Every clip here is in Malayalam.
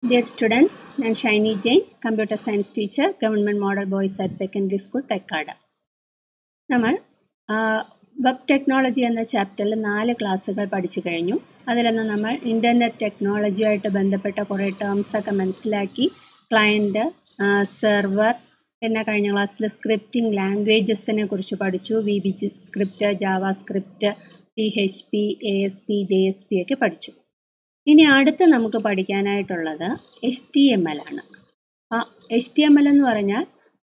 Dear students, ഞാൻ Shiny Jain computer science teacher government model boys higher secondary school Thekkad നമ്മൾ വെബ് ടെക്നോളജി എന്ന ചാപ്റ്ററിൽ നാല് ക്ലാസ്സുകൾ പഠിച്ചു കഴിഞ്ഞു അതിലൊന്ന് നമ്മൾ ഇൻ്റർനെറ്റ് ടെക്നോളജിയായിട്ട് ബന്ധപ്പെട്ട കുറേ ടേംസ് ഒക്കെ മനസ്സിലാക്കി ക്ലയൻറ്റ് സെർവർ പിന്നെ കഴിഞ്ഞ ക്ലാസ്സിൽ സ്ക്രിപ്റ്റിംഗ് ലാംഗ്വേജസിനെ കുറിച്ച് പഠിച്ചു V B script JavaScript P H P A S P J S P ഒക്കെ പഠിച്ചു ഇനി അടുത്ത് നമുക്ക് പഠിക്കാനായിട്ടുള്ളത് എച്ച് ടി എം എൽ ആണ് ആ എച്ച് ടി എം എൽ എന്ന് പറഞ്ഞാൽ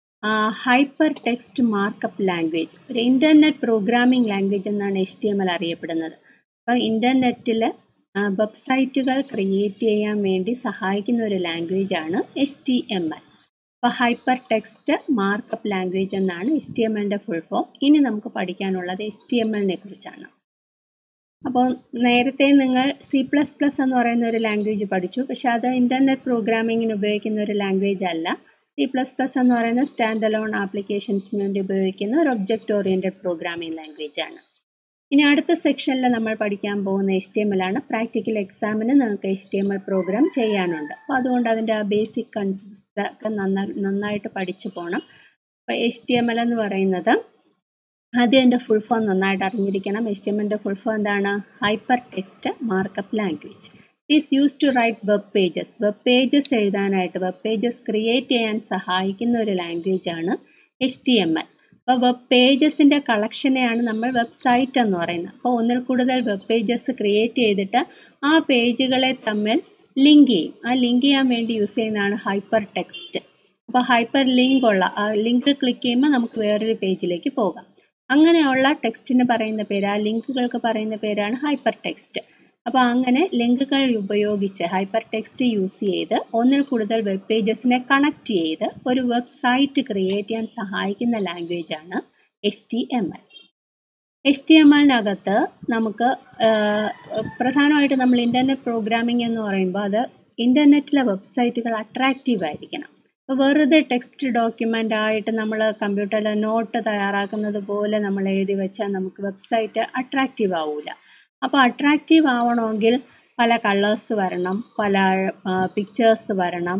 ഹൈപ്പർ ടെക്സ്റ്റ് മാർക്കപ്പ് ലാംഗ്വേജ് ഒരു ഇൻ്റർനെറ്റ് പ്രോഗ്രാമിംഗ് ലാംഗ്വേജ് എന്നാണ് എച്ച് ടി എം എൽ അറിയപ്പെടുന്നത് അപ്പോൾ ഇൻ്റർനെറ്റിൽ വെബ്സൈറ്റുകൾ ക്രിയേറ്റ് ചെയ്യാൻ വേണ്ടി സഹായിക്കുന്ന ഒരു ലാംഗ്വേജ് ആണ് എച്ച് ടി എം എൽ അപ്പോൾ ഹൈപ്പർ ടെക്സ്റ്റ് മാർക്കപ്പ് ലാംഗ്വേജ് എന്നാണ് എച്ച് ടി എം എല്ലിൻ്റെ ഫുൾ ഫോം ഇനി നമുക്ക് പഠിക്കാനുള്ളത് എച്ച് ടി എം എല്ലിനെ കുറിച്ചാണ് അപ്പോൾ നേരത്തെ നിങ്ങൾ സി പ്ലസ് പ്ലസ് എന്ന് പറയുന്ന ഒരു ലാംഗ്വേജ് പഠിച്ചു പക്ഷെ അത് ഇൻ്റർനെറ്റ് പ്രോഗ്രാമിങ്ങിന് ഉപയോഗിക്കുന്ന ഒരു ലാംഗ്വേജ് അല്ല സി പ്ലസ് പ്ലസ് എന്ന് പറയുന്ന സ്റ്റാൻഡ് അലോൺ ആപ്ലിക്കേഷൻസിന് വേണ്ടി ഉപയോഗിക്കുന്ന ഒരു ഒബ്ജക്റ്റ് ഓറിയൻറ്റഡ് പ്രോഗ്രാമിംഗ് ലാംഗ്വേജ് ആണ് ഇനി അടുത്ത സെക്ഷനിൽ നമ്മൾ പഠിക്കാൻ പോകുന്ന എച്ച് ടി എം എൽ ആണ് പ്രാക്ടിക്കൽ എക്സാമിന് നിങ്ങൾക്ക് H T M L program ചെയ്യാനുണ്ട് അപ്പോൾ അതുകൊണ്ട് അതിൻ്റെ ആ ബേസിക് കൺസെപ്റ്റ്സ് ഒക്കെ നന്നായി നന്നായിട്ട് പഠിച്ചു പോകണം അപ്പോൾ എച്ച് ടി എം എൽ എന്ന് പറയുന്നത് ആദ്യം എൻ്റെ ഫുൾ ഫോം നന്നായിട്ട് അറിഞ്ഞിരിക്കണം എച്ച് ടി എം എല്ലിൻ്റെ ഫുൾ ഫോം എന്താണ് hyper text markup language is use to write web pages web pages എഴുതാനായിട്ട് വെബ് പേജസ് ക്രിയേറ്റ് ചെയ്യാൻ സഹായിക്കുന്ന ഒരു ലാംഗ്വേജ് ആണ് എച്ച് ടി എം എൽ അപ്പോൾ വെബ് പേജസിൻ്റെ കളക്ഷനെയാണ് നമ്മൾ വെബ്സൈറ്റ് എന്ന് പറയുന്നത് അപ്പോൾ ഒന്നിൽ കൂടുതൽ വെബ് പേജസ് ക്രിയേറ്റ് ചെയ്തിട്ട് ആ പേജുകളെ തമ്മിൽ ലിങ്ക് ചെയ്യും ആ ലിങ്ക് ചെയ്യാൻ വേണ്ടി യൂസ് ചെയ്യുന്നതാണ് ഹൈപ്പർ ടെക്സ്റ്റ് അപ്പോൾ ഹൈപ്പർ ലിങ്ക് ഉള്ള ആ ലിങ്ക് ക്ലിക്ക് ചെയ്യുമ്പോൾ നമുക്ക് വേറൊരു പേജിലേക്ക് പോകാം അങ്ങനെയുള്ള ടെക്സ്റ്റിന് പറയുന്ന പേര് ആ ലിങ്കുകൾക്ക് പറയുന്ന പേരാണ് ഹൈപ്പർ ടെക്സ്റ്റ് അപ്പോൾ അങ്ങനെ ലിങ്കുകൾ ഉപയോഗിച്ച് ഹൈപ്പർ ടെക്സ്റ്റ് യൂസ് ചെയ്ത് ഒന്നിൽ കൂടുതൽ വെബ് പേജസിനെ കണക്ട് ചെയ്ത് ഒരു വെബ്സൈറ്റ് ക്രിയേറ്റ് ചെയ്യാൻ സഹായിക്കുന്ന ലാംഗ്വേജ് ആണ് H T M L H T M എല്ലിനകത്ത് നമുക്ക് പ്രധാനമായിട്ട് നമ്മൾ ഇൻ്റർനെറ്റ് പ്രോഗ്രാമിംഗ് എന്ന് പറയുമ്പോൾ അത് ഇൻ്റർനെറ്റിലെ വെബ്സൈറ്റുകൾ അട്രാക്റ്റീവ് ആയിരിക്കണം ഇപ്പോൾ വെറുതെ ടെക്സ്റ്റ് ഡോക്യുമെൻ്റ് ആയിട്ട് നമ്മൾ കമ്പ്യൂട്ടറിൽ നോട്ട് തയ്യാറാക്കുന്നത് പോലെ നമ്മൾ എഴുതി വെച്ചാൽ നമുക്ക് വെബ്സൈറ്റ് അട്രാക്റ്റീവ് ആവില്ല അപ്പോൾ അട്രാക്റ്റീവ് ആവണമെങ്കിൽ പല കളേഴ്സ് വരണം പല പിക്ചേഴ്സ് വരണം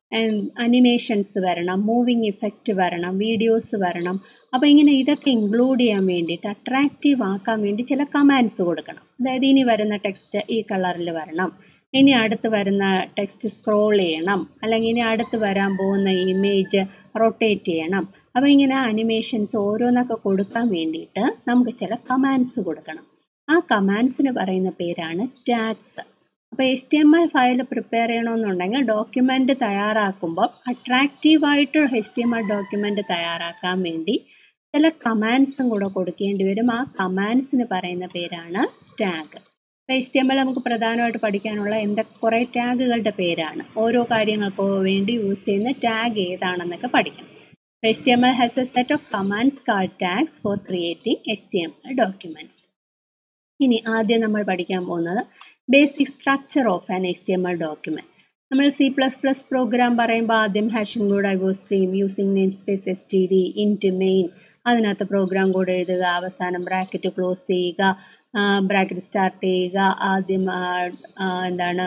അനിമേഷൻസ് വരണം മൂവിങ് ഇഫക്റ്റ് വരണം വീഡിയോസ് വരണം അപ്പോൾ ഇങ്ങനെ ഇതൊക്കെ ഇൻക്ലൂഡ് ചെയ്യാൻ വേണ്ടിയിട്ട് അട്രാക്റ്റീവ് ആക്കാൻ വേണ്ടി ചില കമാൻഡ്സ് കൊടുക്കണം അതായത് ഇനി വരുന്ന ടെക്സ്റ്റ് ഈ കളറിൽ വരണം ഇനി അടുത്ത് വരുന്ന ടെക്സ്റ്റ് സ്ക്രോൾ ചെയ്യണം അല്ലെങ്കിൽ ഇനി അടുത്ത് വരാൻ പോകുന്ന ഇമേജ് റൊട്ടേറ്റ് ചെയ്യണം അപ്പോൾ ഇങ്ങനെ അനിമേഷൻസ് ഓരോന്നൊക്കെ കൊടുക്കാൻ വേണ്ടിയിട്ട് നമുക്ക് ചില കമാൻഡ്സ് കൊടുക്കണം ആ കമാൻഡ്സിന് പറയുന്ന പേരാണ് ടാഗ്സ് അപ്പോൾ H T M L file prepare ചെയ്യണമെന്നുണ്ടെങ്കിൽ ഡോക്യുമെൻ്റ് തയ്യാറാക്കുമ്പോൾ അട്രാക്റ്റീവായിട്ട് H T M L document തയ്യാറാക്കാൻ വേണ്ടി ചില കമാൻഡ്സും കൂടെ കൊടുക്കേണ്ടി വരും ആ കമാൻഡ്സിന് പറയുന്ന പേരാണ് tag H T M L നമുക്ക് പ്രധാനമായിട്ട് പഠിക്കാനുള്ള എന്തൊക്കെ കുറേ ടാഗുകളുടെ പേരാണ് ഓരോ കാര്യങ്ങൾക്കോ വേണ്ടി യൂസ് ചെയ്യുന്ന ടാഗ് ഏതാണെന്നൊക്കെ പഠിക്കണം H T M L has a set of commands call tags for creating H T M L documents ഇനി ആദ്യം നമ്മൾ പഠിക്കാൻ പോകുന്നത് basic structure of an H T M L document നമ്മൾ സി പ്ലസ് പ്ലസ് പ്രോഗ്രാം പറയുമ്പോൾ ആദ്യം hashing code iostream using namespace S T D int main അതിനകത്ത് പ്രോഗ്രാം കോഡ് എഴുതുക അവസാനം ബ്രാക്കറ്റ് ക്ലോസ് ചെയ്യുക ബ്രാക്കറ്റ് സ്റ്റാർട്ട് ചെയ്യുക ആദ്യം എന്താണ്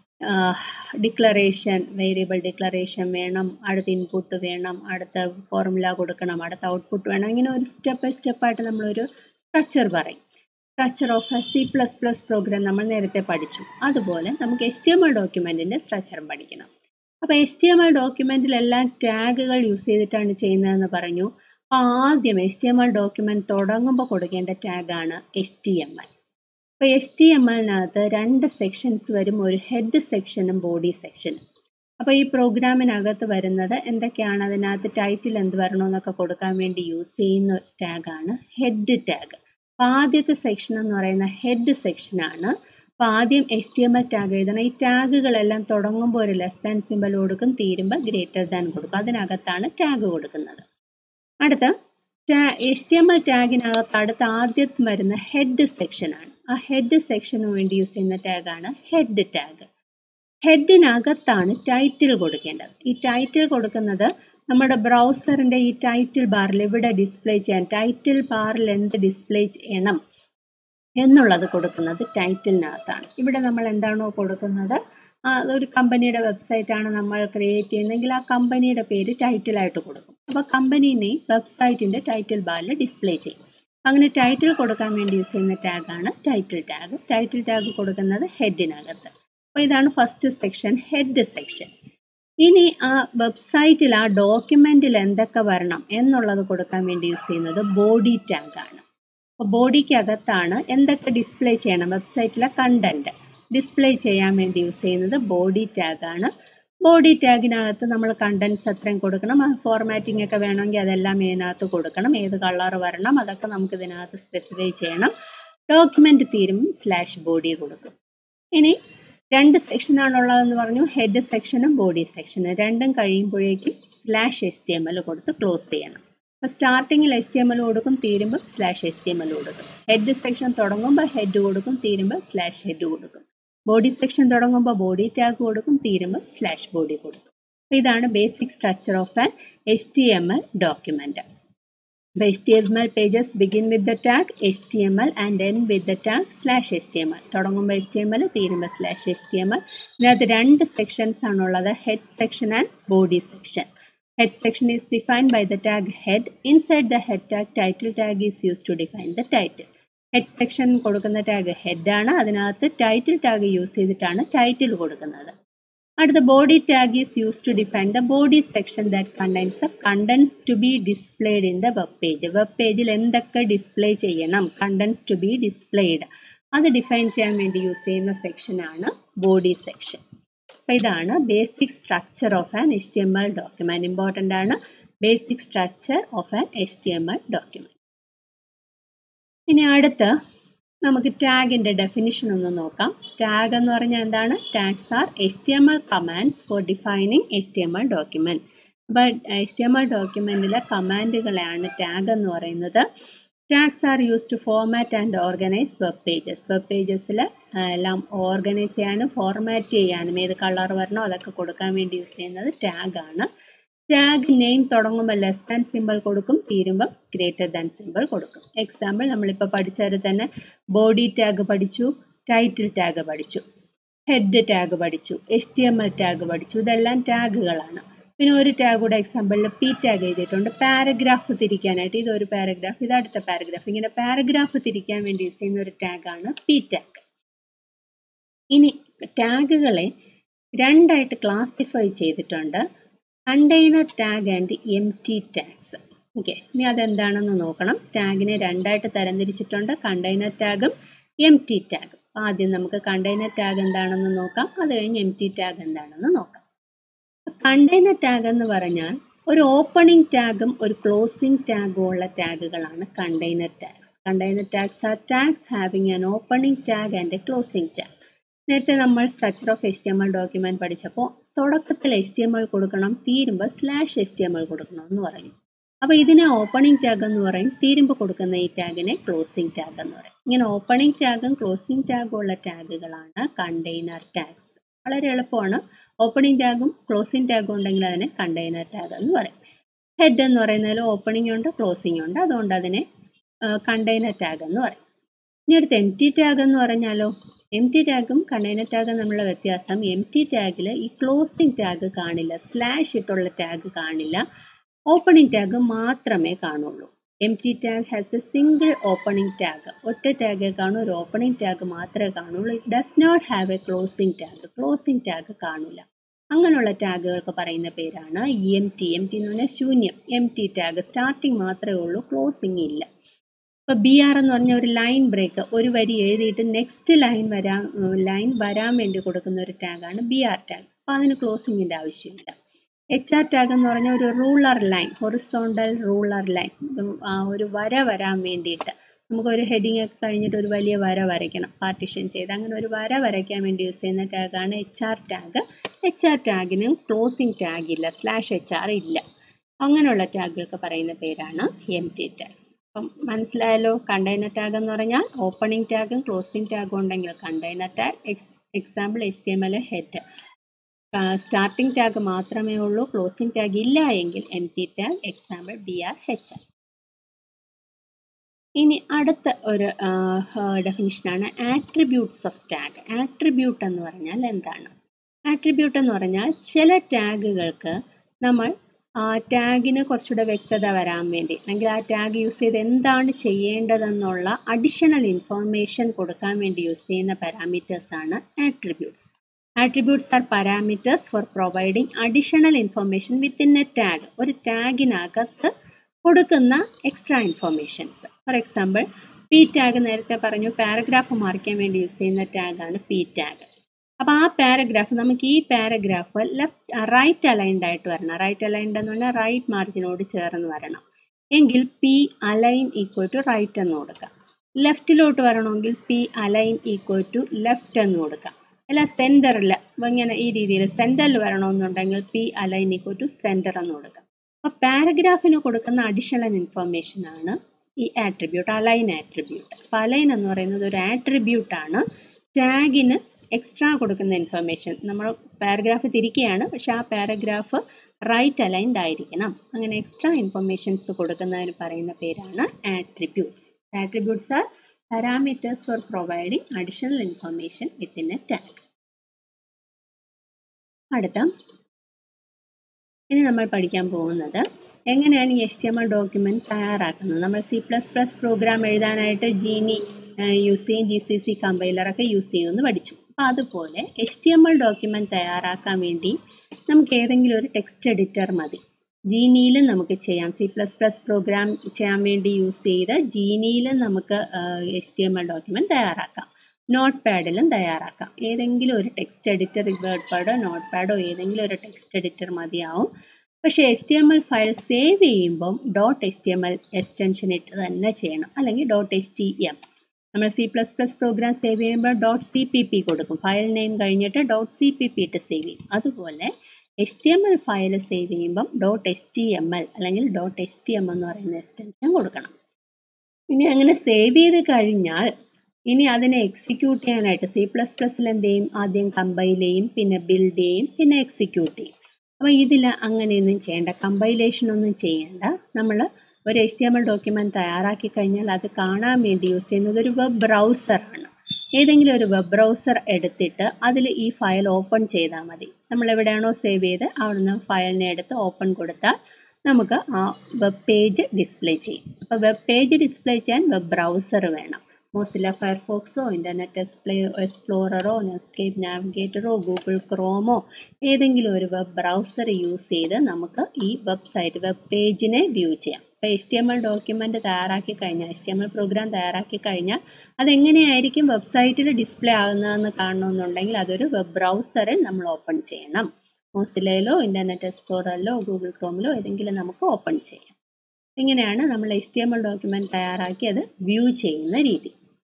ഡിക്ലറേഷൻ വേരിയബിൾ ഡിക്ലറേഷൻ വേണം അടുത്ത ഇൻപുട്ട് വേണം അടുത്ത ഫോർമുല കൊടുക്കണം അടുത്ത ഔട്ട്പുട്ട് വേണം ഇങ്ങനെ ഒരു സ്റ്റെപ്പ് ബൈ സ്റ്റെപ്പായിട്ട് നമ്മളൊരു സ്ട്രക്ചർ പറയും structure of a C plus plus program നമ്മൾ നേരത്തെ പഠിച്ചു അതുപോലെ നമുക്ക് എച്ച് ടി എം എൽ ഡോക്യുമെൻറ്റിൻ്റെ സ്ട്രക്ചറും പഠിക്കണം അപ്പോൾ എച്ച് ടി എം എൽ ഡോക്യുമെൻറ്റിലെല്ലാം ടാഗുകൾ യൂസ് ചെയ്തിട്ടാണ് ചെയ്യുന്നതെന്ന് പറഞ്ഞു അപ്പോൾ ആദ്യം H T M L document തുടങ്ങുമ്പോൾ കൊടുക്കേണ്ട ടാഗാണ് എച്ച് ടി എം എൽ അപ്പോൾ എച്ച് ടി എം എല്ലിനകത്ത് രണ്ട് സെക്ഷൻസ് വരും ഒരു ഹെഡ് സെക്ഷനും ബോഡി സെക്ഷനും അപ്പോൾ ഈ പ്രോഗ്രാമിനകത്ത് വരുന്നത് എന്തൊക്കെയാണ് അതിനകത്ത് ടൈറ്റിൽ എന്ത് വരണമെന്നൊക്കെ കൊടുക്കാൻ വേണ്ടി യൂസ് ചെയ്യുന്ന ടാഗാണ് ഹെഡ് ടാഗ് അപ്പോൾ ആദ്യത്തെ സെക്ഷൻ എന്ന് പറയുന്ന ഹെഡ് സെക്ഷനാണ് അപ്പോൾ ആദ്യം H T M L tag എഴുതണം ഈ ടാഗുകളെല്ലാം തുടങ്ങുമ്പോൾ ഒരു ലെസ് ദാൻ സിമ്പൽ കൊടുക്കും തീരുമ്പോൾ ഗ്രേറ്റർ ദാൻ കൊടുക്കും അതിനകത്താണ് ടാഗ് കൊടുക്കുന്നത് അടുത്ത എച്ച് ടി എം എൽ ടാഗിനകത്ത് അടുത്ത ആദ്യം വരുന്ന ഹെഡ് സെക്ഷനാണ് ആ ഹെഡ് സെക്ഷന് വേണ്ടി യൂസ് ചെയ്യുന്ന ടാഗാണ് ഹെഡ് ടാഗ് ഹെഡിനകത്താണ് ടൈറ്റിൽ കൊടുക്കേണ്ടത് ഈ ടൈറ്റിൽ കൊടുക്കുന്നത് നമ്മുടെ ബ്രൗസറിൻ്റെ ഈ ടൈറ്റിൽ ബാറിൽ ഇവിടെ ഡിസ്പ്ലേ ചെയ്യാൻ ടൈറ്റിൽ ബാറിൽ എന്ത് ഡിസ്പ്ലേ ചെയ്യണം എന്നുള്ളത് കൊടുക്കുന്നത് ടൈറ്റിലിനകത്താണ് ഇവിടെ നമ്മൾ എന്താണോ കൊടുക്കുന്നത് ആ ഒരു കമ്പനിയുടെ വെബ്സൈറ്റ് ആണ് നമ്മൾ ക്രിയേറ്റ് ചെയ്യുന്നതെങ്കിൽ ആ കമ്പനിയുടെ പേര് ടൈറ്റിലായിട്ട് കൊടുക്കും അപ്പോൾ കമ്പനി നെയിം വെബ്സൈറ്റിൻ്റെ ടൈറ്റിൽ ബാറിൽ ഡിസ്പ്ലേ ചെയ്യും അങ്ങനെ ടൈറ്റിൽ കൊടുക്കാൻ വേണ്ടി യൂസ് ചെയ്യുന്ന ടാഗാണ് ടൈറ്റിൽ ടാഗ് ടൈറ്റിൽ ടാഗ് കൊടുക്കുന്നത് ഹെഡിനകത്ത് അപ്പോൾ ഇതാണ് ഫസ്റ്റ് സെക്ഷൻ ഹെഡ് സെക്ഷൻ ഇനി ആ വെബ്സൈറ്റിൽ ആ ഡോക്യുമെന്റിൽ എന്തൊക്കെ വരണം എന്നുള്ളത് കൊടുക്കാൻ വേണ്ടി യൂസ് ചെയ്യുന്നത് ബോഡി ടാഗ് ആണ് അപ്പോൾ ബോഡിക്കകത്താണ് എന്തൊക്കെ ഡിസ്പ്ലേ ചെയ്യണം വെബ്സൈറ്റിലെ കണ്ടന്റ് ഡിസ്പ്ലേ ചെയ്യാൻ വേണ്ടി യൂസ് ചെയ്യുന്നത് ബോഡി ടാഗ് ആണ് ബോഡി ടാഗിനകത്ത് നമ്മൾ കണ്ടന്റ്സ് അത്രയും കൊടുക്കണം ഫോർമാറ്റിംഗ് ഒക്കെ വേണമെങ്കിൽ അതെല്ലാം ഇതിനകത്ത് കൊടുക്കണം ഏത് കളർ വരണം അതൊക്കെ നമുക്ക് ഇതിനകത്ത് സ്പെസിഫൈ ചെയ്യണം ഡോക്യുമെന്റ് തീരുമ്പോൾ സ്ലാഷ് ബോഡി കൊടുക്കും ഇനി രണ്ട് സെക്ഷനാണുള്ളതെന്ന് പറഞ്ഞു ഹെഡ് സെക്ഷനും ബോഡി സെക്ഷനും രണ്ടും കഴിയുമ്പോഴേക്കും slash H T M L കൊടുത്ത് ക്ലോസ് ചെയ്യണം അപ്പോൾ സ്റ്റാർട്ടിങ്ങിൽ എസ് ടി എം എൽ കൊടുക്കും തീരുമ്പോൾ slash H T M L കൊടുക്കും ഹെഡ് സെക്ഷൻ തുടങ്ങുമ്പോൾ ഹെഡ് കൊടുക്കും തീരുമ്പോൾ സ്ലാഷ് ഹെഡ് കൊടുക്കും ബോഡി സെക്ഷൻ തുടങ്ങുമ്പോൾ ബോഡി ടാഗ് കൊടുക്കും തീരുമ്പോൾ സ്ലാഷ് ബോഡി കൊടുക്കും അപ്പോൾ ഇതാണ് basic structure of an H T M L document അപ്പോൾ H T M L pages begin with the tag H T M L and end with the tag slash H T M L തുടങ്ങുമ്പോൾ എച്ച് ടി എം എൽ തീരുമ്പോൾ slash H T M L ഇതിനകത്ത് രണ്ട് സെക്ഷൻസ് ആണുള്ളത് head section and body section Head section is defined by the tag head. Inside the head tag, title tag is used to define the title. Head section കൊടുക്കുന്ന ടാഗ് ഹെഡ് ആണ് അതിനകത്ത് ടൈറ്റിൽ ടാഗ് യൂസ് ചെയ്തിട്ടാണ് ടൈറ്റിൽ കൊടുക്കുന്നത് അടുത്ത body tag is use to define the body section that contains the contents to be displayed in the web page web പേജിൽ എന്തൊക്കെ ഡിസ്പ്ലേ ചെയ്യണം കണ്ടൻസ് ടു ബി ഡിസ്പ്ലേഡ് അത് ഡിഫൈൻ ചെയ്യാൻ വേണ്ടി യൂസ് ചെയ്യുന്ന സെക്ഷനാണ് ബോഡി സെക്ഷൻ അപ്പോൾ ഇതാണ് basic structure of an H T M L document important ആണ് basic structure of an H T M L document ഇനി അടുത്ത് നമുക്ക് ടാഗിന്റെ ഡെഫിനിഷൻ ഒന്ന് നോക്കാം ടാഗ് എന്ന് പറഞ്ഞാൽ എന്താണ് tags are H T M L commands for defining H T M L document അപ്പോൾ എച്ച് ടി എം എൽ ഡോക്യുമെന്റിലെ കമാൻഡുകളെയാണ് ടാഗ് എന്ന് പറയുന്നത് tags are use to format and organise web pages web പേജസിൽ എല്ലാം ഓർഗനൈസ് ചെയ്യാനും ഫോർമാറ്റ് ചെയ്യാനും ഏത് കളർ വരണോ അതൊക്കെ കൊടുക്കാൻ വേണ്ടി യൂസ് ചെയ്യുന്നത് ടാഗ് ആണ് ടാഗ് നെയിം തുടങ്ങുമ്പോൾ ലെസ് ദാൻ സിമ്പിൾ കൊടുക്കും തീരുമ്പോൾ ഗ്രേറ്റർ ദാൻ സിമ്പിൾ കൊടുക്കും എക്സാമ്പിൾ നമ്മളിപ്പോൾ പഠിച്ചതിൽ തന്നെ ബോഡി ടാഗ് പഠിച്ചു ടൈറ്റിൽ ടാഗ് പഠിച്ചു ഹെഡ് ടാഗ് പഠിച്ചു H T M L tag പഠിച്ചു ഇതെല്ലാം ടാഗുകളാണ് പിന്നെ ഒരു ടാഗ് കൂടെ എക്സാമ്പിളിൽ പി ടാഗ് എഴുതിയിട്ടുണ്ട് പാരഗ്രാഫ് തിരിക്കാനായിട്ട് ഇതൊരു പാരഗ്രാഫ് ഇത് അടുത്ത പാരഗ്രാഫ് ഇങ്ങനെ പാരഗ്രാഫ് തിരിക്കാൻ വേണ്ടി യൂസ് ചെയ്യുന്ന ഒരു ടാഗാണ് പി ടാഗ് ഇനി ടാഗുകളെ രണ്ടായിട്ട് ക്ലാസിഫൈ ചെയ്തിട്ടുണ്ട് container tag and empty tags okay ഇനി അതെന്താണെന്ന് നോക്കണം ടാഗിനെ രണ്ടായിട്ട് തരംതിരിച്ചിട്ടുണ്ട് കണ്ടെയ്നർ ടാഗും എം ടി ടാഗും ആദ്യം നമുക്ക് കണ്ടെയ്നർ ടാഗ് എന്താണെന്ന് നോക്കാം അത് കഴിഞ്ഞ് എം ടി ടാഗ് എന്താണെന്ന് നോക്കാം കണ്ടെയ്നർ ടാഗ് എന്ന് പറഞ്ഞാൽ ഒരു ഓപ്പണിംഗ് ടാഗും ഒരു ക്ലോസിംഗ് ടാഗും ഉള്ള ടാഗുകളാണ് container tags container tags are tags having an opening tag and a closing tag നേരത്തെ നമ്മൾ structure of H T M L document പഠിച്ചപ്പോൾ തുടക്കത്തിൽ എച്ച് ടി എം എൽ കൊടുക്കണം തീരുമ്പോൾ slash H T M L കൊടുക്കണം എന്ന് പറയും അപ്പോൾ ഇതിനെ ഓപ്പണിംഗ് ടാഗ് എന്ന് പറയും തീരുമ്പോൾ കൊടുക്കുന്ന ഈ ടാഗിനെ ക്ലോസിംഗ് ടാഗ് എന്ന് പറയും ഇങ്ങനെ ഓപ്പണിംഗ് ടാഗും ക്ലോസിംഗ് ടാഗും ഉള്ള ടാഗുകളാണ് കണ്ടെയ്നർ ടാഗ്സ് വളരെ എളുപ്പമാണ് ഓപ്പണിംഗ് ടാഗും ക്ലോസിംഗ് ടാഗും ഉണ്ടെങ്കിൽ അതിനെ കണ്ടെയ്നർ ടാഗ് എന്ന് പറയും ഹെഡ് എന്ന് പറയുന്നതിൽ ഓപ്പണിംഗ് ഉണ്ട് ക്ലോസിംഗ് ഉണ്ട് അതുകൊണ്ട് അതിനെ കണ്ടെയ്നർ ടാഗ് എന്ന് പറയും ഇനി അടുത്ത് എം ടി ടാഗ് എന്ന് പറഞ്ഞാലോ എം ടി ടാഗും കണ്ടെയ്നർ ടാഗും തമ്മിലുള്ള വ്യത്യാസം എം ടി ടാഗിൽ ഈ ക്ലോസിംഗ് ടാഗ് കാണില്ല സ്ലാഷ് ഇട്ടുള്ള ടാഗ് കാണില്ല ഓപ്പണിംഗ് ടാഗ് മാത്രമേ കാണുള്ളൂ empty tag has a single opening tag ഒറ്റ ടാഗേ കാണൂ ഒരു ഓപ്പണിംഗ് ടാഗ് മാത്രമേ കാണുള്ളൂ it does not have a closing tag closing tag കാണില്ല അങ്ങനെയുള്ള ടാഗുകൾക്ക് പറയുന്ന പേരാണ് എം ടി എം ടി എന്ന് പറഞ്ഞാൽ ശൂന്യം എം ടി ടാഗ് സ്റ്റാർട്ടിങ് മാത്രമേ ഉള്ളൂ ക്ലോസിംഗ് ഇല്ല ഇപ്പൊ ബി ആർ എന്ന് പറഞ്ഞ ഒരു ലൈൻ ബ്രേക്ക് ഒരു വരി എഴുതിയിട്ട് നെക്സ്റ്റ് ലൈൻ വരാൻ ലൈൻ വരാൻ വേണ്ടി കൊടുക്കുന്ന ഒരു ടാഗാണ് ബി ആർ ടാഗ് അപ്പൊ അതിന് ക്ലോസിങ്ങിന്റെ ആവശ്യമില്ല എച്ച് ആർ ടാഗ് എന്ന് പറഞ്ഞ ഒരു ruler line horizontal ruler line ആ ഒരു വര വരാൻ വേണ്ടിയിട്ട് നമുക്ക് ഒരു ഹെഡിങ് ഒക്കെ കഴിഞ്ഞിട്ട് ഒരു വലിയ വര വരയ്ക്കണം പാർട്ടിഷൻ ചെയ്ത് അങ്ങനെ ഒരു വര വരയ്ക്കാൻ വേണ്ടി യൂസ് ചെയ്യുന്ന ടാഗാണ് H R tag H R ടാഗിന് ക്ലോസിംഗ് ടാഗ് ഇല്ല സ്ലാഷ് എച്ച് ആർ ഇല്ല അങ്ങനെയുള്ള ടാഗുകൾക്ക് പറയുന്ന പേരാണ് എം ടി ടാഗ് അപ്പം മനസ്സിലായല്ലോ കണ്ടെയ്നർ ടാഗ് എന്ന് പറഞ്ഞാൽ ഓപ്പണിംഗ് ടാഗും ക്ലോസിംഗ് ടാഗും ഉണ്ടെങ്കിൽ കണ്ടെയ്നർ ടാഗ് എക്സ് example H T M L head starting tag മാത്രമേ ഉള്ളൂ ക്ലോസിംഗ് ടാഗ് ഇല്ല എങ്കിൽ empty tag example B R H R ഇനി അടുത്ത ഒരു ഡെഫിനിഷനാണ് ആട്രിബ്യൂട്ട്സ് ഓഫ് ടാഗ് ആട്രിബ്യൂട്ട് എന്ന് പറഞ്ഞാൽ എന്താണ് ആട്രിബ്യൂട്ട് എന്ന് പറഞ്ഞാൽ ചില ടാഗുകൾക്ക് നമ്മൾ ആ ടാഗിന് കുറച്ചുകൂടെ വ്യക്തത വരാൻ വേണ്ടി അല്ലെങ്കിൽ ആ ടാഗ് യൂസ് ചെയ്ത് എന്താണ് ചെയ്യേണ്ടതെന്നുള്ള അഡീഷണൽ ഇൻഫർമേഷൻ കൊടുക്കാൻ വേണ്ടി യൂസ് ചെയ്യുന്ന പാരാമീറ്റേഴ്സ് ആണ് attributes attributes are parameters for providing additional information within a tag ഒരു ടാഗിനകത്ത് കൊടുക്കുന്ന extra informations for example P tag നേരത്തെ പറഞ്ഞു പാരഗ്രാഫ് മാർക്കാൻ വേണ്ടി യൂസ് ചെയ്യുന്ന ടാഗാണ് പി ടാഗ് അപ്പോൾ ആ പാരഗ്രാഫ് നമുക്ക് ഈ പാരഗ്രാഫ് ലെഫ്റ്റ് റൈറ്റ് അലൈൻഡ് ആയിട്ട് വരണം റൈറ്റ് അലൈൻഡ് എന്ന് പറഞ്ഞാൽ റൈറ്റ് മാർജിനോട് ചേർന്ന് വരണം എങ്കിൽ P align equal to right എന്ന് കൊടുക്കാം ലെഫ്റ്റിലോട്ട് വരണമെങ്കിൽ P align equal to left എന്ന് കൊടുക്കാം അല്ല സെൻറ്ററിൽ ഇങ്ങനെ ഈ രീതിയിൽ സെൻറ്ററിൽ വരണമെന്നുണ്ടെങ്കിൽ P align equal to centre എന്ന് കൊടുക്കാം അപ്പോൾ പാരഗ്രാഫിന് കൊടുക്കുന്ന അഡീഷണൽ ഇൻഫർമേഷൻ ആണ് ഈ ആട്രിബ്യൂട്ട് അലൈൻ ആട്രിബ്യൂട്ട് അപ്പോൾ അലൈൻ എന്ന് പറയുന്നത് ഒരു ആട്രിബ്യൂട്ട് ആണ് ടാഗിന് എക്സ്ട്രാ കൊടുക്കുന്ന ഇൻഫർമേഷൻ നമ്മൾ പാരഗ്രാഫ് തിരിക്കുകയാണ് പക്ഷെ ആ പാരഗ്രാഫ് റൈറ്റ് അലൈൻഡ് ആയിരിക്കണം അങ്ങനെ എക്സ്ട്രാ ഇൻഫർമേഷൻസ് കൊടുക്കുന്നതിന് പറയുന്ന പേരാണ് attributes attributes are parameters for providing additional information within a tag അടുത്ത ഇനി നമ്മൾ പഠിക്കാൻ പോകുന്നത് എങ്ങനെയാണ് ഈ H T M L document തയ്യാറാക്കുന്നത് നമ്മൾ സി പ്ലസ് പ്ലസ് പ്രോഗ്രാം എഴുതാനായിട്ട് ജീനി യൂസ് ചെയ്യും ജി സി സി കമ്പൈലറൊക്കെ യൂസ് ചെയ്യുമെന്ന് പഠിച്ചു അപ്പോൾ അതുപോലെ H T M L document തയ്യാറാക്കാൻ വേണ്ടി നമുക്ക് ഏതെങ്കിലും ഒരു ടെക്സ്റ്റ് എഡിറ്റർ മതി ജീനിയിലും നമുക്ക് ചെയ്യാം സി പ്ലസ് പ്ലസ് പ്രോഗ്രാം ചെയ്യാൻ വേണ്ടി യൂസ് ചെയ്ത് ജീനിയിലും നമുക്ക് H T M L document തയ്യാറാക്കാം നോട്ട് പാഡിലും തയ്യാറാക്കാം ഏതെങ്കിലും ഒരു ടെക്സ്റ്റ് എഡിറ്റർ വേർഡ് പാഡോ നോട്ട് പാഡോ ഏതെങ്കിലും ഒരു ടെക്സ്റ്റ് എഡിറ്റർ മതിയാവും പക്ഷേ H T M L file save ചെയ്യുമ്പം dot H T M L extension ഇട്ട് തന്നെ ചെയ്യണം അല്ലെങ്കിൽ ഡോട്ട് എച്ച് ടി എം നമ്മൾ C plus plus program save ചെയ്യുമ്പോൾ ഡോട്ട് സി പി പി കൊടുക്കും ഫയൽ നെയിം കഴിഞ്ഞിട്ട് ഡോട്ട് സി പി പി ഇട്ട് സേവ് ചെയ്യും അതുപോലെ H T M L file save ചെയ്യുമ്പം dot H T M L അല്ലെങ്കിൽ ഡോട്ട് എച്ച് ടി എം എന്ന് പറയുന്ന എക്സ്റ്റൻഷൻ കൊടുക്കണം ഇനി അങ്ങനെ സേവ് ചെയ്ത് കഴിഞ്ഞാൽ ഇനി അതിനെ എക്സിക്യൂട്ട് ചെയ്യാനായിട്ട് സി പ്ലസ് പ്ലസിൽ എന്ത് ചെയ്യും ആദ്യം കമ്പൈൽ ചെയ്യും പിന്നെ ബിൽഡ് ചെയ്യും പിന്നെ എക്സിക്യൂട്ട് ചെയ്യും അപ്പോൾ ഇതിൽ അങ്ങനെയൊന്നും ചെയ്യേണ്ട കമ്പൈലേഷൻ ഒന്നും ചെയ്യേണ്ട നമ്മൾ ഒരു H T M L document തയ്യാറാക്കി കഴിഞ്ഞാൽ അത് കാണാൻ വേണ്ടി യൂസ് ചെയ്യുന്നത് ഒരു വെബ് ബ്രൗസറാണ് ഏതെങ്കിലും ഒരു വെബ് ബ്രൗസർ എടുത്തിട്ട് അതിൽ ഈ ഫയൽ ഓപ്പൺ ചെയ്താൽ മതി നമ്മൾ എവിടെയാണോ സേവ് ചെയ്ത് അവിടുന്ന് ഫയലിനെ എടുത്ത് ഓപ്പൺ കൊടുത്താൽ നമുക്ക് ആ വെബ് പേജ് ഡിസ്പ്ലേ ചെയ്യും അപ്പോൾ വെബ് പേജ് ഡിസ്പ്ലേ ചെയ്യാൻ വെബ് ബ്രൗസർ വേണം മോസില്ല ഫയർഫോക്സോ ഇൻ്റർനെറ്റ് എക്സ്പ്ലേ എക്സ്പ്ലോററോ നെസ്കേപ്പ് നാവിഗേറ്ററോ ഗൂഗിൾ ക്രോമോ ഏതെങ്കിലും ഒരു വെബ് ബ്രൗസർ യൂസ് ചെയ്ത് നമുക്ക് ഈ വെബ്സൈറ്റ് വെബ് പേജിനെ വ്യൂ ചെയ്യാം ഇപ്പോൾ H T M L document തയ്യാറാക്കി കഴിഞ്ഞാൽ H T M L program തയ്യാറാക്കി കഴിഞ്ഞാൽ അതെങ്ങനെയായിരിക്കും വെബ്സൈറ്റിൽ ഡിസ്പ്ലേ ആകുന്നതെന്ന് കാണണമെന്നുണ്ടെങ്കിൽ അതൊരു വെബ് ബ്രൗസറിൽ നമ്മൾ ഓപ്പൺ ചെയ്യണം മോസിലയിലോ ഇൻ്റർനെറ്റ് എക്സ്പ്ലോററിലോ ഗൂഗിൾ ക്രോമിലോ ഏതെങ്കിലും നമുക്ക് ഓപ്പൺ ചെയ്യാം ഇങ്ങനെയാണ് നമ്മൾ H T M L document തയ്യാറാക്കി അത് വ്യൂ ചെയ്യുന്ന രീതി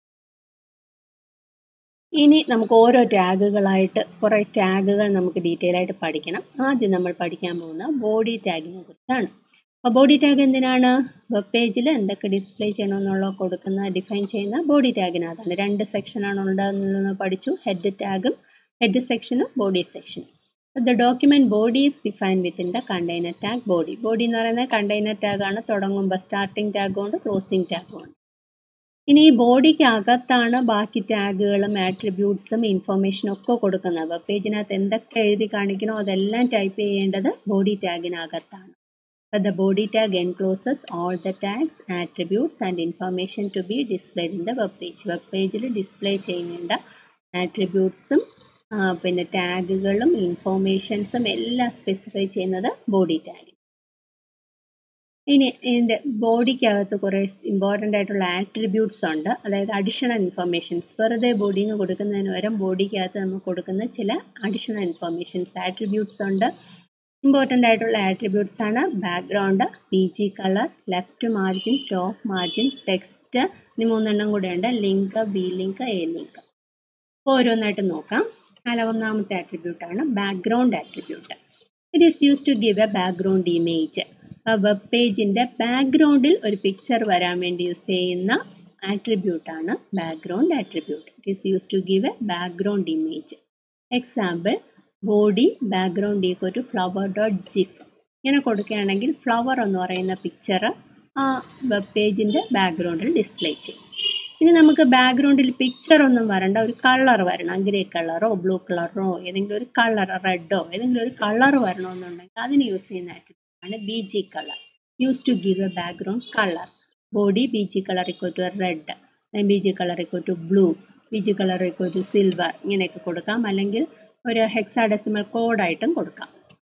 ഇനി നമുക്ക് ഓരോ ടാഗുകളായിട്ട് കുറേ ടാഗുകൾ നമുക്ക് ഡീറ്റെയിൽ ആയിട്ട് പഠിക്കണം ആദ്യം നമ്മൾ പഠിക്കാൻ പോകുന്ന ബോഡി ടാഗിനെ കുറിച്ചാണ് അപ്പോൾ ബോഡി ടാഗ് എന്തിനാണ് വെബ് പേജിൽ എന്തൊക്കെ ഡിസ്പ്ലേ ചെയ്യണമെന്നുള്ള കൊടുക്കുന്ന ഡിഫൈൻ ചെയ്യുന്ന ബോഡി ടാഗിനകത്താണ് രണ്ട് സെക്ഷനാണ് ഉള്ളതെന്ന് പഠിച്ചു ഹെഡ് ടാഗും ഹെഡ് സെക്ഷനും ബോഡി സെക്ഷനും the document body is define within the container tag body body എന്ന് പറയുന്നത് കണ്ടെയ്നർ ടാഗ് ആണ് തുടങ്ങുമ്പോൾ സ്റ്റാർട്ടിംഗ് ടാഗും ഉണ്ട് ക്ലോസിംഗ് ടാഗും ഉണ്ട് ഇനി ഈ ബോഡിക്ക് അകത്താണ് ബാക്കി ടാഗുകളും ആട്രിബ്യൂട്ട്സും ഇൻഫർമേഷനും ഒക്കെ കൊടുക്കുന്നത് വെബ് പേജിനകത്ത് എന്തൊക്കെ എഴുതി കാണിക്കണോ അതെല്ലാം ടൈപ്പ് ചെയ്യേണ്ടത് ബോഡി ടാഗിനകത്താണ് The body tag encloses all the tags, attributes and information to be displayed in the web page. Web പേജിൽ ഡിസ്പ്ലേ ചെയ്യേണ്ട ആട്രിബ്യൂട്ട്സും പിന്നെ ടാഗുകളും ഇൻഫോർമേഷൻസും എല്ലാം സ്പെസിഫൈ ചെയ്യുന്നത് ബോഡി ടാഗ് ഇനി ഇതിൻ്റെ ബോഡിക്കകത്ത് കുറേ ഇമ്പോർട്ടൻ്റ് ആയിട്ടുള്ള ആട്രിബ്യൂട്ട്സ് ഉണ്ട് അതായത് അഡീഷണൽ ഇൻഫർമേഷൻസ് വെറുതെ ബോഡിന്ന് കൊടുക്കുന്നതിന് പകരം ബോഡിക്കകത്ത് നമുക്ക് കൊടുക്കുന്ന ചില അഡീഷണൽ ഇൻഫർമേഷൻസ് ആട്രിബ്യൂട്ട്സ് ഉണ്ട് ഇമ്പോർട്ടൻ്റ് ആയിട്ടുള്ള ആട്രിബ്യൂട്ട്സ് ആണ് background P G colour left margin top margin text ഇനി മൂന്നെണ്ണം കൂടെ ഉണ്ട് link B link A link ഓരോന്നായിട്ട് നോക്കാം അല്ല ഒന്നാമത്തെ ആട്രിബ്യൂട്ട് ആണ് background attribute it is use to give a background image web പേജിൻ്റെ ബാക്ക്ഗ്രൗണ്ടിൽ ഒരു പിക്ചർ വരാൻ വേണ്ടി യൂസ് ചെയ്യുന്ന ആട്രിബ്യൂട്ട് ആണ് background attribute it is use to give a background image example body background equal to flower dot gif ഇങ്ങനെ കൊടുക്കുകയാണെങ്കിൽ ഫ്ലവർ എന്ന് പറയുന്ന പിക്ചർ ആ വെബ് പേജിൻ്റെ ബാക്ക്ഗ്രൗണ്ടിൽ ഡിസ്പ്ലേ ചെയ്യും ഇനി നമുക്ക് ബാക്ക്ഗ്രൗണ്ടിൽ പിക്ചർ ഒന്നും വരണ്ട ഒരു കളർ വരണം ഗ്രേ കളറോ ബ്ലൂ കളറോ ഏതെങ്കിലും ഒരു കളർ റെഡോ ഏതെങ്കിലും ഒരു കളർ വരണമെന്നുണ്ടെങ്കിൽ അതിന് യൂസ് ചെയ്യുന്ന ആണ് B G colour use to give a background colour body B G colour equal to red B G colour equal to blue B G colour equal to silver ഇങ്ങനെയൊക്കെ കൊടുക്കാം അല്ലെങ്കിൽ ഒരു ഹെക്സാഡെസിമൽ കോഡായിട്ടും കൊടുക്കാം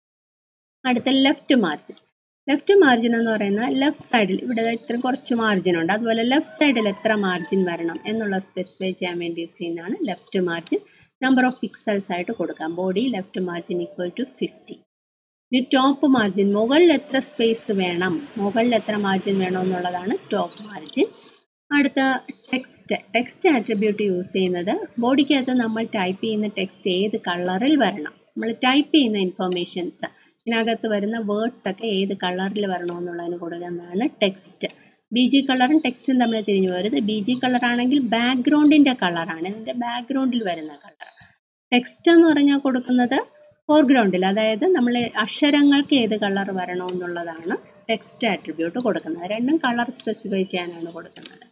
അടുത്ത ലെഫ്റ്റ് മാർജിൻ ലെഫ്റ്റ് മാർജിൻ എന്ന് പറയുന്ന ലെഫ്റ്റ് സൈഡിൽ ഇവിടെ ഇത്ര കുറച്ച് മാർജിൻ ഉണ്ട് അതുപോലെ ലെഫ്റ്റ് സൈഡിൽ എത്ര മാർജിൻ വരണം എന്നുള്ള സ്പെസിഫൈ ചെയ്യാൻ വേണ്ടി യൂസ് ചെയ്യുന്നതാണ് left margin number of pixels ആയിട്ട് കൊടുക്കാം body left margin equal to fifty ഇനി ടോപ്പ് മാർജിൻ മുകളിൽ എത്ര സ്പേസ് വേണം മുകളിൽ എത്ര മാർജിൻ വേണം എന്നുള്ളതാണ് ടോപ്പ് മാർജിൻ അടുത്ത ടെക്സ്റ്റ് ടെക്സ്റ്റ് ആട്രിബ്യൂട്ട് യൂസ് ചെയ്യുന്നത് ബോഡിക്കകത്ത് നമ്മൾ ടൈപ്പ് ചെയ്യുന്ന ടെക്സ്റ്റ് ഏത് കളറിൽ വരണം നമ്മൾ ടൈപ്പ് ചെയ്യുന്ന ഇൻഫർമേഷൻസ് ഇതിനകത്ത് വരുന്ന വേർഡ്സ് ഒക്കെ ഏത് കളറിൽ വരണമെന്നുള്ളതിന് കൊടുക്കുന്നതാണ് ടെക്സ്റ്റ് ബി ജി കളറും ടെക്സ്റ്റും തമ്മിൽ തിരിഞ്ഞു വരുന്നത് ബി ജി കളർ ആണെങ്കിൽ ബാക്ക്ഗ്രൗണ്ടിന്റെ കളറാണ് ഇതിന്റെ ബാക്ക്ഗ്രൗണ്ടിൽ വരുന്ന കളർ ടെക്സ്റ്റ് എന്ന് പറഞ്ഞാൽ കൊടുക്കുന്നത് ഫോർഗ്രൗണ്ടിൽ അതായത് നമ്മൾ അക്ഷരങ്ങൾക്ക് ഏത് കളർ വരണമെന്നുള്ളതാണ് ടെക്സ്റ്റ് ആട്രിബ്യൂട്ട് കൊടുക്കുന്നത് രണ്ടും കളർ സ്പെസിഫൈ ചെയ്യാനാണ് കൊടുക്കുന്നത്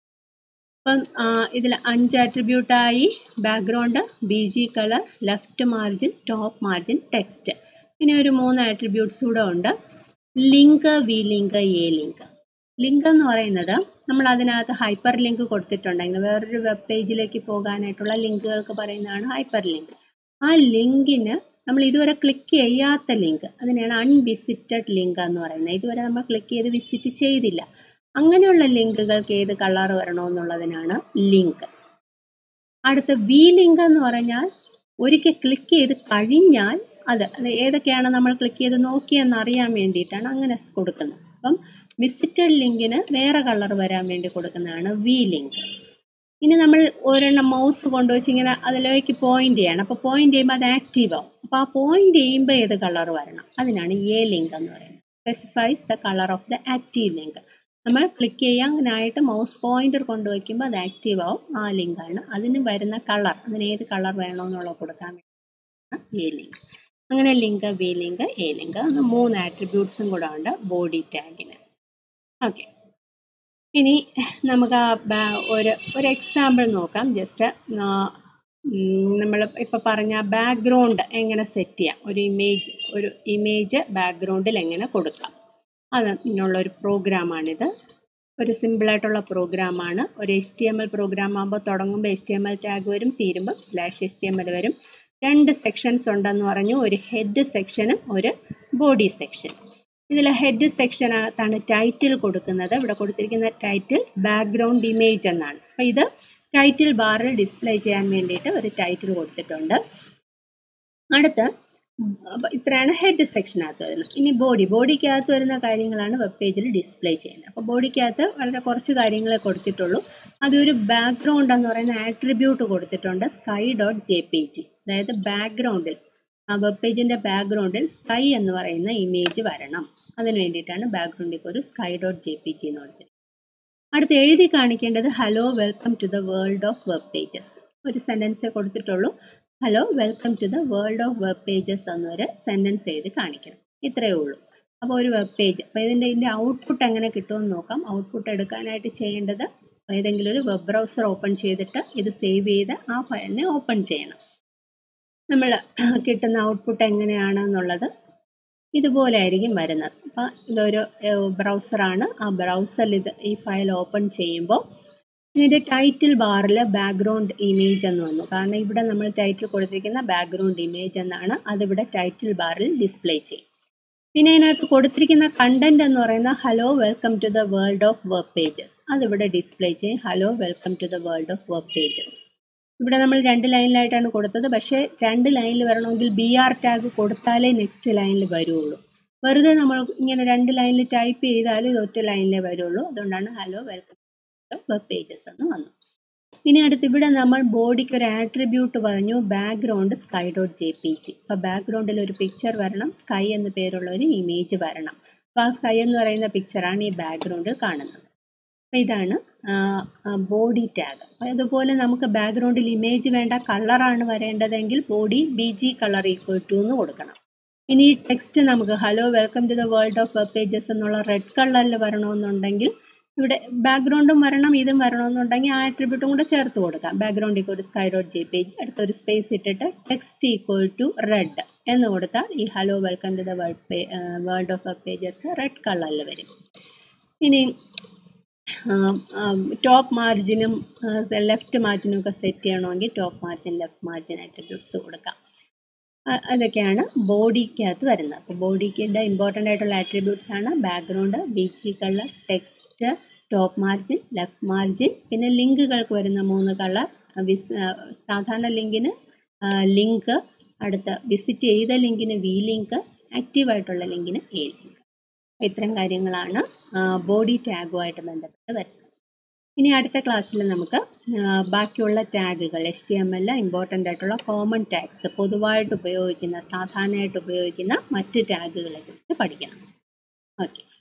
അപ്പം ഇതിൽ അഞ്ച് ആട്രിബ്യൂട്ടായി background B G colour left margin top margin text ഇനി ഒരു മൂന്ന് ആട്രിബ്യൂട്ട്സ് കൂടെ ഉണ്ട് link V link A link link എന്ന് പറയുന്നത് നമ്മൾ അതിനകത്ത് ഹൈപ്പർ ലിങ്ക് കൊടുത്തിട്ടുണ്ടെങ്കിൽ വേറൊരു വെബ് പേജിലേക്ക് പോകാനായിട്ടുള്ള ലിങ്കുകൾക്ക് പറയുന്നതാണ് ഹൈപ്പർ ലിങ്ക് ആ ലിങ്കിന് നമ്മൾ ഇതുവരെ ക്ലിക്ക് ചെയ്യാത്ത ലിങ്ക് അതിനെയാണ് അൺവിസിറ്റഡ് ലിങ്ക് എന്ന് പറയുന്നത് ഇതുവരെ നമ്മൾ ക്ലിക്ക് ചെയ്ത് വിസിറ്റ് ചെയ്തില്ല അങ്ങനെയുള്ള ലിങ്കുകൾക്ക് ഏത് കളർ വരണമെന്നുള്ളതിനാണ് ലിങ്ക് അടുത്ത വി ലിങ്ക് എന്ന് പറഞ്ഞാൽ ഒരിക്കൽ ക്ലിക്ക് ചെയ്ത് കഴിഞ്ഞാൽ അത് അത് ഏതൊക്കെയാണ് നമ്മൾ ക്ലിക്ക് ചെയ്ത് നോക്കിയെന്ന് അറിയാൻ വേണ്ടിയിട്ടാണ് അങ്ങനെ കൊടുക്കുന്നത് അപ്പം വിസിറ്റഡ് ലിങ്കിന് വേറെ കളർ വരാൻ വേണ്ടി കൊടുക്കുന്നതാണ് വി ലിങ്ക് ഇനി നമ്മൾ ഒരെണ്ണം മൗസ് കൊണ്ടുവച്ച് ഇങ്ങനെ അതിലേക്ക് പോയിന്റ് ചെയ്യണം അപ്പോൾ പോയിന്റ് ചെയ്യുമ്പോൾ അത് ആക്റ്റീവ് ആവും അപ്പോൾ ആ പോയിന്റ് ചെയ്യുമ്പോൾ ഏത് കളർ വരണം അതിനാണ് എ ലിങ്ക് എന്ന് പറയുന്നത് specifies the colour of the active link നമ്മൾ ക്ലിക്ക് ചെയ്യാനായിട്ട് മൗസ് പോയിന്റർ കൊണ്ടുവയ്ക്കുമ്പോൾ അത് ആക്റ്റീവ് ആവും ആ ലിങ്കാണ് അതിന് വരുന്ന കളർ അതിന് ഏത് കളർ വേണമെന്നുള്ളത് കൊടുക്കാൻ വേണ്ടി എ ലിങ്ക് അങ്ങനെ link B link A link മൂന്ന് ആട്രിബ്യൂട്ട്സും കൂടെ ഉണ്ട് ബോഡി ടാഗിന് ഓക്കെ ഇനി നമുക്ക് ഒരു ഒരു എക്സാമ്പിൾ നോക്കാം ജസ്റ്റ് നമ്മൾ ഇപ്പോൾ പറഞ്ഞ ബാക്ക്ഗ്രൗണ്ട് എങ്ങനെ സെറ്റ് ചെയ്യാം ഒരു ഇമേജ് ഒരു ഇമേജ് ബാക്ക്ഗ്രൗണ്ടിൽ എങ്ങനെ കൊടുക്കാം അതിനുള്ള ഒരു പ്രോഗ്രാമാണിത് ഒരു സിമ്പിളായിട്ടുള്ള പ്രോഗ്രാമാണ് ഒരു H T M L program ആകുമ്പോൾ തുടങ്ങുമ്പോൾ H T M L tag വരും തീരുമ്പോൾ slash H T M L വരും രണ്ട് സെക്ഷൻസ് ഉണ്ടെന്ന് പറഞ്ഞു ഒരു ഹെഡ് സെക്ഷനും ഒരു ബോഡി സെക്ഷൻ ഇതിൽ ഹെഡ് സെക്ഷനകത്താണ് ടൈറ്റിൽ കൊടുക്കുന്നത് ഇവിടെ കൊടുത്തിരിക്കുന്ന ടൈറ്റിൽ ബാക്ക്ഗ്രൗണ്ട് ഇമേജ് എന്നാണ് അപ്പോൾ ഇത് ടൈറ്റിൽ ബാറിൽ ഡിസ്പ്ലേ ചെയ്യാൻ വേണ്ടിയിട്ട് ഒരു ടൈറ്റിൽ കൊടുത്തിട്ടുണ്ട് അടുത്ത് ഇത്രയാണ് ഹെഡ് സെക്ഷനകത്ത് വരുന്നത് ഇനി ബോഡി ബോഡിക്കകത്ത് വരുന്ന കാര്യങ്ങളാണ് വെബ് പേജിൽ ഡിസ്പ്ലേ ചെയ്യുന്നത് അപ്പോൾ ബോഡിക്കകത്ത് വളരെ കുറച്ച് കാര്യങ്ങളെ കൊടുത്തിട്ടുള്ളൂ അതൊരു ബാക്ക്ഗ്രൗണ്ട് എന്ന് പറയുന്ന ആട്രിബ്യൂട്ട് കൊടുത്തിട്ടുണ്ട് sky dot J P G അതായത് ബാക്ക്ഗ്രൗണ്ടിൽ ആ വെബ് പേജിന്റെ ബാക്ക്ഗ്രൗണ്ടിൽ സ്കൈ എന്ന് പറയുന്ന ഇമേജ് വരണം അതിന് വേണ്ടിയിട്ടാണ് ബാക്ക്ഗ്രൗണ്ടിൽ ഒരു sky dot J P G എന്ന് കൊടുത്തിരിക്കുന്നത് അടുത്ത് എഴുതി കാണിക്കേണ്ടത് hello welcome to the world of web pages ഒരു സെന്റൻസേ കൊടുത്തിട്ടുള്ളൂ hello welcome to the world of web pages എന്നൊരു സെന്റൻസ് എഴുതി കാണിക്കണം ഇത്രയേ ഉള്ളൂ അപ്പോൾ ഒരു വെബ് പേജ് അപ്പോൾ ഇതിൻ്റെ ഇതിൻ്റെ ഔട്ട്പുട്ട് എങ്ങനെ കിട്ടുമെന്ന് നോക്കാം ഔട്ട്പുട്ട് എടുക്കാനായിട്ട് ചെയ്യേണ്ടത് ഏതെങ്കിലും ഒരു വെബ് ബ്രൗസർ ഓപ്പൺ ചെയ്തിട്ട് ഇത് സേവ് ചെയ്ത് ആ ഫയലിനെ ഓപ്പൺ ചെയ്യണം നമ്മൾ കിട്ടുന്ന ഔട്ട്പുട്ട് എങ്ങനെയാണെന്നുള്ളത് ഇതുപോലെ ആയിരിക്കും വരുന്നത് അപ്പം ഇതൊരു ബ്രൗസറാണ് ആ ബ്രൗസറിൽ ഇത് ഈ ഫയൽ ഓപ്പൺ ചെയ്യുമ്പോൾ ഇതിൻ്റെ ടൈറ്റിൽ ബാറിൽ ബാക്ക്ഗ്രൗണ്ട് ഇമേജ് എന്ന് വന്നു കാരണം ഇവിടെ നമ്മൾ ടൈറ്റിൽ കൊടുത്തിരിക്കുന്ന ബാക്ക്ഗ്രൗണ്ട് ഇമേജ് എന്നാണ് അതിവിടെ ടൈറ്റിൽ ബാറിൽ ഡിസ്പ്ലേ ചെയ്യും പിന്നെ ഇതിനകത്ത് കൊടുത്തിരിക്കുന്ന കണ്ടന്റ് എന്ന് പറയുന്ന hello welcome to the world of web pages അതിവിടെ ഡിസ്പ്ലേ ചെയ്യും hello welcome to the world of web pages ഇവിടെ നമ്മൾ രണ്ട് ലൈനിലായിട്ടാണ് കൊടുത്തത് പക്ഷേ രണ്ട് ലൈനിൽ വരണമെങ്കിൽ ബി ആർ ടാഗ് കൊടുത്താലേ നെക്സ്റ്റ് ലൈനിൽ വരുള്ളൂ വെറുതെ നമ്മൾ ഇങ്ങനെ രണ്ട് ലൈനിൽ ടൈപ്പ് ചെയ്താൽ ഇത് ഒറ്റ ലൈനിലേ വരുള്ളൂ അതുകൊണ്ടാണ് ഹലോ വെൽക്കം വെബ് പേജസ് എന്ന് വന്നു ഇനി അടുത്ത് ഇവിടെ നമ്മൾ ബോഡിക്ക് ഒരു ആട്രിബ്യൂട്ട് പറഞ്ഞു background sky dot J P G അപ്പോൾ ബാക്ക്ഗ്രൗണ്ടിൽ ഒരു പിക്ചർ വരണം സ്കൈ എന്ന പേരുള്ള ഒരു ഇമേജ് വരണം അപ്പോൾ ആ സ്കൈ എന്ന് പറയുന്ന പിക്ചറാണ് ഈ ബാക്ക്ഗ്രൗണ്ടിൽ കാണുന്നത് അപ്പോൾ ഇതാണ് ബോഡി ടാഗ് അതുപോലെ നമുക്ക് ബാക്ക്ഗ്രൗണ്ടിൽ ഇമേജ് വേണ്ട കളറാണ് വരേണ്ടതെങ്കിൽ body B G colour equal to എന്ന് കൊടുക്കണം ഇനി ടെക്സ്റ്റ് നമുക്ക് hello welcome to the world of web pages എന്നുള്ള റെഡ് കളറിൽ വരണമെന്നുണ്ടെങ്കിൽ ഇവിടെ ബാക്ക്ഗ്രൗണ്ടും വരണം ഇതും വരണമെന്നുണ്ടെങ്കിൽ ആ ആട്രിബ്യൂട്ടും കൂടെ ചേർത്ത് കൊടുക്കാം background equal to sky dot J page അടുത്തൊരു സ്പേസ് ഇട്ടിട്ട് ടെക്സ്റ്റ് ഈക്വൽ ടു റെഡ് എന്ന് കൊടുത്താൽ ഈ hello welcome to the world world of web pages red കളറിൽ വരും ഇനി ടോപ്പ് മാർജിനും ലെഫ്റ്റ് മാർജിനും ഒക്കെ സെറ്റ് ചെയ്യണമെങ്കിൽ top margin left margin attributes കൊടുക്കാം അതൊക്കെയാണ് ബോഡിക്കകത്ത് വരുന്നത് അപ്പോൾ ബോഡിക്കിൻ്റെ ഇമ്പോർട്ടൻ്റ് ആയിട്ടുള്ള ആട്രിബ്യൂട്ട്സ് ആണ് background B G colour text top margin left margin പിന്നെ ലിങ്കുകൾക്ക് വരുന്ന മൂന്ന് കളർ സാധാരണ ലിങ്കിന് ലിങ്ക് അടുത്ത വിസിറ്റ് ചെയ്ത ലിങ്കിന് വി ലിങ്ക് ആക്റ്റീവ് ആയിട്ടുള്ള ലിങ്കിന് എ ലിങ്ക് ഇത്തരം കാര്യങ്ങളാണ് ബോഡി ടാഗുമായിട്ട് ബന്ധപ്പെട്ട് വരുന്നത് ഇനി അടുത്ത ക്ലാസ്സിൽ നമുക്ക് ബാക്കിയുള്ള ടാഗുകൾ എച്ച് ടി എം എൽ ഇമ്പോർട്ടൻ്റ് ആയിട്ടുള്ള കോമൺ ടാഗ്സ് പൊതുവായിട്ട് ഉപയോഗിക്കുന്ന സാധാരണയായിട്ട് ഉപയോഗിക്കുന്ന മറ്റ് ടാഗുകളെ കുറിച്ച് പഠിക്കണം ഓക്കെ